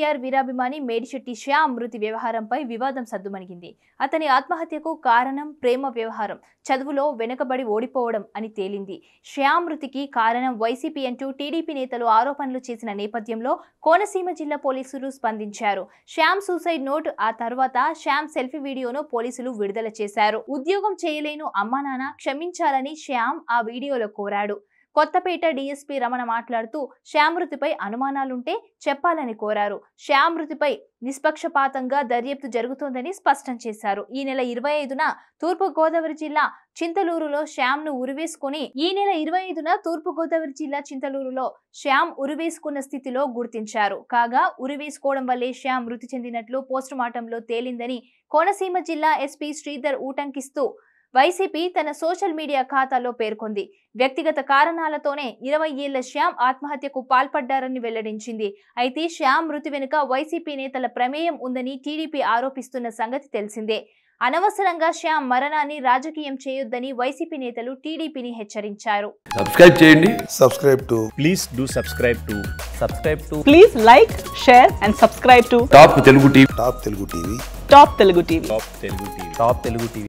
ఎన్టీఆర్ వీరాభిమాని మేడిశెట్టి శ్యామ్ మృతి వ్యవహారంపై వివాదం సద్దుమణిగింది అతని ఆత్మహత్యకు కారణం ప్రేమ వ్యవహారం చదువులో వెనుకబడి ఓడిపోవడం అని తేలింది శ్యామ్ మృతికి కారణం వైసీపీ అంటూ టీడీపీ నేతలు ఆరోపణలు చేసిన నేపథ్యంలో కోనసీమ జిల్లా పోలీసులు స్పందించారు శ్యామ్ సూసైడ్ నోట్ ఆ తర్వాత శ్యామ్ సెల్ఫీ వీడియోను పోలీసులు విడుదల చేశారు ఉద్యోగం చేయలేను అమ్మా నాన్న క్షమించాలని శ్యామ్ ఆ వీడియోలో కోరాడు కొత్తపేట డీఎస్పీ రమణ మాట్లాడుతూ శ్యామ్ మృతిపై అనుమానాలుంటే చెప్పాలని కోరారు శ్యామ్ మృతిపై నిష్పక్షపాతంగా దర్యాప్తు జరుగుతోందని స్పష్టం చేశారు ఈ నెల ఇరవై ఐదున తూర్పు గోదావరి జిల్లా చింతలూరులో శ్యామ్ ను ఉరివేసుకుని ఈ నెల ఇరవై ఐదున తూర్పు గోదావరి జిల్లా చింతలూరులో శ్యామ్ ఉరివేసుకున్న స్థితిలో గుర్తించారు కాగా ఉరివేసుకోవడం వల్లే శ్యామ్ మృతి చెందినట్లు పోస్టుమార్టంలో తేలిందని కోనసీమ జిల్లా ఎస్పీ శ్రీధర్ ఊటంకిస్తూ వైసీపీ తన సోషల్ మీడియా ఖాతాలో పేర్కొంది వ్యక్తిగత కారణాలతోనే ఇరవై ఏళ్ల శ్యామ్ ఆత్మహత్యకు పాల్పడ్డారని వెల్లడించింది అయితే శ్యామ్ మృతి వెనుక వైసీపీ నేతల ప్రమేయం ఉందని టీడీపీ ఆరోపిస్తున్న సంగతి తెలిసిందే అనవసరంగా శ్యామ్ మరణాన్ని రాజకీయం చేయొద్దని వైసీపీ నేతలు టీడీపీని హెచ్చరించారు సబ్స్క్రైబ్ చేయండి subscribe to please do subscribe to subscribe to Please like, share, and subscribe to top Telugu TV Top Telugu TV. Top Telugu TV. top telugu tv top telugu tv